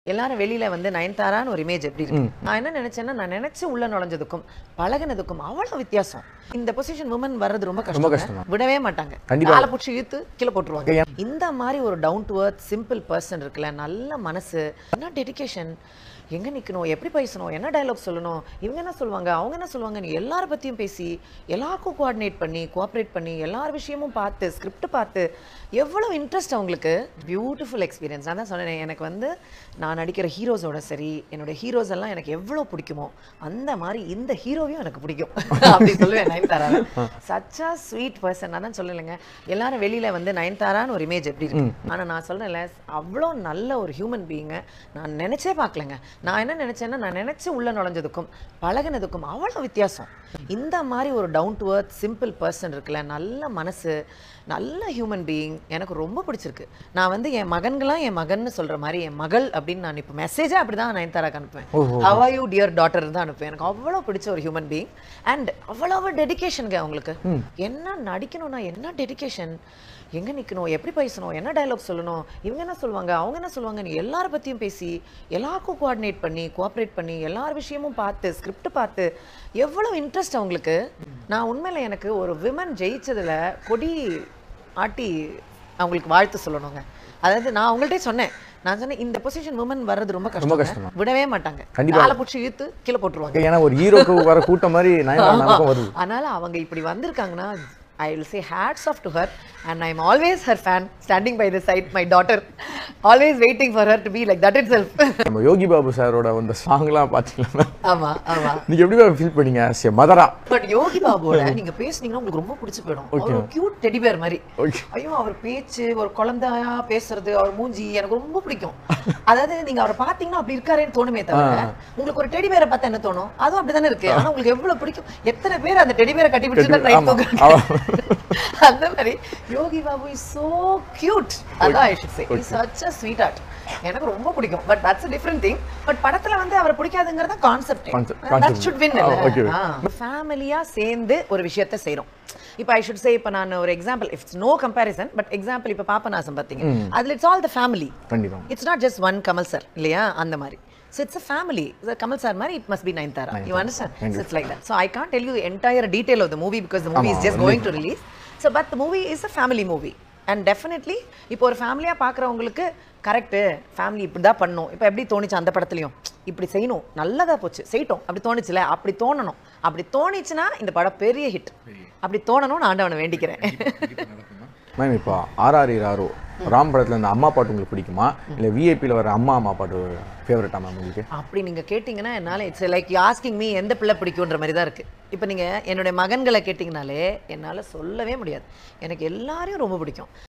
எல்லாரும் வெளியில வந்து நயன்தாரான்னு ஒரு இமேஜ் எப்படி இருக்கு நான் என்ன நினைச்சேன்னா நான் நினைச்சு உள்ள நுழைஞ்சதுக்கும் பழகுனதுக்கும் அவ்வளவு வித்தியாசம் இந்த பொசிஷன் உமன் வர்றது ரொம்ப ரொம்ப கஷ்டம் கஷ்டம் விடவே மாட்டாங்க கண்டிப்பா. காலை பிடிச்சி இழுத்து கீழே போட்டுருவாங்க இந்த மாதிரி ஒரு down to earth simple person இருக்குல்ல நல்ல மனசு என்ன டெடிகேஷன் எங்க நிக்கணும் எப்படி பேசணும் என்ன டயலாக் சொல்லணும் இவங்க என்ன சொல்லுவாங்க அவங்க என்ன சொல்லுவாங்க நீ எல்லார பத்தியும் பேசி எல்லாருக்கும் கோஆர்டினேட் பண்ணி கோஆப்ரேட் பண்ணி எல்லார் விஷயமும் பார்த்து ஸ்கிரிப்ட் பார்த்து எவ்வளவு இன்ட்ரெஸ்ட் அவங்களுக்கு பியூட்டிஃபுல் எக்ஸ்பீரியன்ஸ் நான் தான் சொன்னேன் எனக்கு வந்து நான் நடிக்கிற ஹீரோஸோட சரி என்னோட ஹீரோஸ் எல்லாம் எனக்கு எவ்வளவு பிடிக்குமோ அந்த மாதிரி இந்த ஹீரோவையும் எனக்கு பிடிக்கும் அப்படி சொல்லுவேன் நயன்தாரா சச்சா ஸ்வீட் பர்சன் நான் தான் சொல்லலைங்க எல்லாரும் வெளியில வந்து நயன்தாரான்னு ஒரு இமேஜ் எப்படி இருக்கு ஆனா நான் சொல்றேன்ல அவ்வளோ நல்ல ஒரு ஹியூமன் பீயிங்க நான் நினைச்சே பார்க்கலங்க நான் என்ன நினைச்சேன்னா நான் நினைச்சு உள்ள நுழைஞ்சதுக்கும் பழகுனதுக்கும் அவ்வளோ வித்தியாசம் இந்த மாதிரி ஒரு down to earth simple person இருக்குல்ல நல்ல மனசு நல்ல ஹியூமன் பீயிங் எனக்கு ரொம்ப பிடிச்சிருக்கு நான் வந்து என் மகன்களாம் என் மகன்னு சொல்ற மாதிரி என் மகள் அப்படின்னு நான் இப்போ மெசேஜே அப்படி தான் நயன்தாராக்கு அனுப்புவேன் ஹவ் யூ டியர் டாட்டர் தான் அனுப்புவேன் எனக்கு அவ்வளோ பிடிச்ச ஒரு ஹியூமன் பீயிங் அண்ட் அவ்வளவு டெடிகேஷனுங்க அவங்களுக்கு என்ன நடிக்கணும்னா என்ன டெடிகேஷன் எங்க நிக்கணும் எப்படி பேசணும் என்ன டயலாக் சொல்லணும் இவங்க என்ன சொல்லுவாங்க அவங்க என்ன சொல்லுவாங்க நீ எல்லார பத்தியும் பேசி எல்லாருக்கும் கோஆர்டினேட் பண்ணி கோஆப்ரேட் பண்ணி எல்லார் விஷயமும் பார்த்து ஸ்கிரிப்ட் பார்த்து எவ்வளவு இன்ட்ரெஸ்ட் அவங்களுக்கு நான் உண்மையில எனக்கு ஒரு விமன் ஜெயிச்சதுல கொடி ஆட்டி அவங்களுக்கு வாழ்த்து சொல்லணுங்க அதாவது நான் அவங்கள்ட்டே சொன்னேன் நான் சொன்னேன் இந்த பொசிஷன் உமன் வர்றது ரொம்ப ரொம்ப கஷ்டம் கஷ்டம் விடவே மாட்டாங்க கண்டிப்பா. காலை பிடிச்சி இழுத்து கீழே போட்டுருவாங்க ஏன்னா ஒரு ஹீரோக்கு வர கூட்டம் மாதிரி நயன்தாராக்கும் வருது அதனால அவங்க இப்படி வந்திருக்காங்கன்னா I will say hats off to her and I am always her fan standing by the side my daughter always waiting for her to be like that itself நம்ம யோகி பாபு சாரோட அந்த சாங்லாம் பார்த்தீங்களா ஆமா ஆமா நீங்க எப்படி ஃபீல் பண்ணீங்க as a மதரா பட் யோகி பாபுவோட நீங்க பேசுனீங்கன்னா உங்களுக்கு ரொம்ப பிடிச்சு போயிடும் அவர் ஒரு கியூட் டெடிபேர் மாதிரி ஓகே ஐயோ அவர் பேச்சு ஒரு குழந்தையா பேசுறது அவர் மூஞ்சி எனக்கு ரொம்ப பிடிக்கும் அதாவது நீங்க அவரை பாத்தீங்கன்னா அப்படி இருக்காரேன்னு தோணுமே தவிர உங்களுக்கு ஒரு டெடி பேரை பார்த்தா என்ன தோணும் அதுவும் அப்படிதானே இருக்கு ஆனா உங்களுக்கு எவ்வளவு பிடிக்கும் எத்தனை பேர் அந்த டெடி பேரை கட்டி பிடிச்சிட்டு நைட் ஆமா. தூங்குறாங்க அந்த மாதிரி Yogi Babu is so cute அதான் I should say is such a sweetheart எனக்கு ரொம்ப பிடிக்கும் but that's a different thing but படத்துல வந்து அவரை பிடிக்காதுங்கிறத concept Concept- that concept. Should win Ah, okay. ஃபேமிலியா சேர்ந்து ஒரு விஷயத்த செய்றோம் இப்போ ஐ ஷுட் சே இப்போ நான் ஒரு example it's no comparison but example இப்போ பாப்பநாசம் பார்த்தீங்க அதுல இட்ஸ் ஆல் த ஃபேமிலி கண்டிப்பா it's not just one Kamal sir இல்லையா அந்த மாதிரி so it's a family Kamal sir மாதிரி it must be Nayanthara you understand it's like that so I can tell you entire detail of the movie because the movie is just going to release so but the movie is a family movie and definitely இப்போ ஒரு ஃபேமிலியாக பார்க்குறவங்களுக்கு correct family இப்படி தான் பண்ணும் இப்போ எப்படி தோணுச்சு அந்த படத்துலையும் இப்படி செய்யணும் நல்லதா போச்சு செய்யட்டும் அப்படி தோணுச்சுல அப்படி தோணணும் அப்படி தோணுச்சுன்னா இந்த படம் பெரிய ஹிட் அப்படி தோணணும்னு ஆண்டவனை வேண்டிக்கிறேன் மேம் இப்போ ஆர்ஆர் ஆரோ ராம் படத்துல இந்த அம்மா பாட்டு உங்களுக்கு பிடிக்குமா இல்ல விஐபியில் வர அம்மா அம்மா பாட்டு ஃபேவரட்டா மேம் உங்களுக்கு அப்படி நீங்க கேட்டிங்கன்னா என்னால இட்ஸ் லைக் ஆஸ்கிங் மீ எந்த பிள்ளை பிடிக்குன்ற மாதிரி தான் இருக்கு இப்போ நீங்க என்னுடைய மகன்களை கேட்டிங்கனாலே என்னால சொல்லவே முடியாது எனக்கு எல்லாரையும் ரொம்ப பிடிக்கும்